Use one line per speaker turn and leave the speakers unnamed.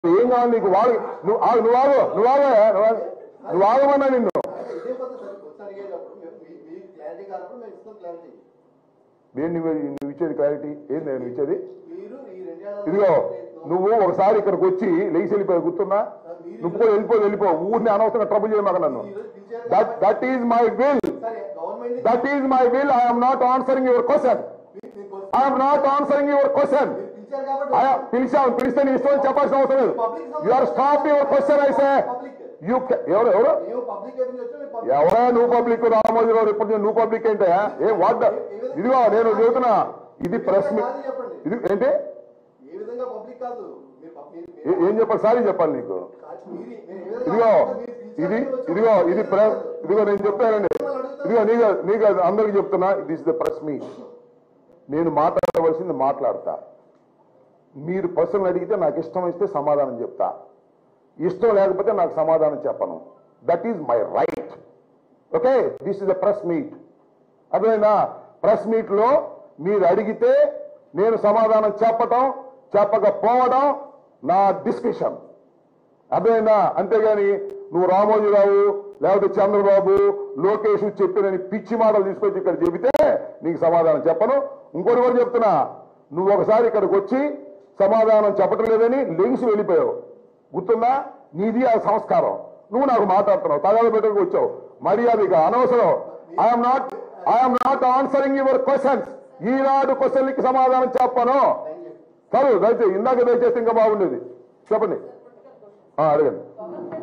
ఏం కావాలి నీకు వాడు నువ్వు ఆగు నువ్వు ఆగు నువ్వు ఆగవా నువ్వు ఆగు. నువ్వు ఆగమన్నా నిన్ను
ఇదే పద్ధతి సార్ క్వశ్చన్ అడిగేటప్పుడు మేము- మీ- మీ క్లారిటీ కానప్పుడు మేము ఇస్తాం క్లారిటీ
నేను నువ్వు నువ్వు ఇచ్చేది క్లారిటీ ఏంది నేను ఇచ్చేది
మీరు ఈ రెండేళ్ల
ఇదిగో నువ్వు ఒకసారి ఇక్కడికి వచ్చి లేచి వెళ్ళిపోయి గుర్తున్నా నువ్వు కూడా వెళ్ళిపో వెళ్ళిపో ఊరిని అనవసరంగా ట్రబుల్ చేయమాక నన్ను that that is my will
సరే government
that is my will I'm not answering your question I'm not answering your question
పిలిచారు కాబట్టి
పిలిచావు పిలిస్తే నీ ఇష్టం చెప్పాల్సిన అవసరం లేదు you are stop your question అయితే యూ ఎవరు ఎవరు
మేము పబ్లిక్ ఎదురు వచ్చి మేము public-
ఎవరా నువ్వు పబ్లిక్ రామోజీరావు ఇప్పుడు నువ్వు పబ్లిక్ ఏంటే ఏ వాట్ ఇదిగో నేను చెబుతున్నా ఇది ప్రెస్ మీ
కాదు చెప్పండి
ఇది ఏంటి
ఏ విధంగా పబ్లిక్ కాదు మీరు పబ్- మీరు-
ఏ- ఏం చెప్పాలి సారీ చెప్పాలి నీకు
మీరు- మీరు ఏ విధంగా
ఇదిగో
మీరు పిలిచారు
ఇది
వచ్చి
ఇదిగో ఇది
మీరు
ప్రెస్
కాదు.
ఇదిగో నేను చెప్తానండి ఇదిగో నీకు నీకు అందరికి చెప్తున్నా దిస్ ద ప్రెస్ మీ నేను మాట్లాడవలసింది మాట్లాడతా మీరు ప్రశ్నలు అడిగితే నాకు ఇష్టం ఇస్తే సమాధానం చెప్తా ఇష్టం లేకపోతే నాకు సమాధానం చెప్పను that is my right okay this is the press meet అర్థమైందా ప్రెస్ మీట్ లో మీరు అడిగితే నేను సమాధానం చెప్పటం చెప్పకపోవడం నా డిస్కషన్ అర్థమైందా అంతేగాని నువ్వు రామోజీరావు లేకపోతే చంద్రబాబు లోకేష్ చెప్పినని పిచ్చి మాటలు తీసుకొచ్చి ఇక్కడ చెబితే నీకు సమాధానం చెప్పను ఇంకోటి కూడా చెప్తున్నా నువ్వు ఒకసారి ఇక్కడికి వచ్చి సమాధానం చెప్పటం లేదని లెగిసి వెళ్ళిపోయావు గుర్తుందా నీది ఆ సంస్కారం నువ్వు నాకు మాట్లాడుతున్నావు తగాద పెట్టకు వచ్చావు మర్యాదగా అనవసరం I'm not I'm not answering your questions Eenadu క్వశ్చన్లకి సమాధానం చెప్పను సరే దయచేసి ఇందాక దయచేసి ఇంకా బాగుండేది చెప్పండి ఆ, అడగండి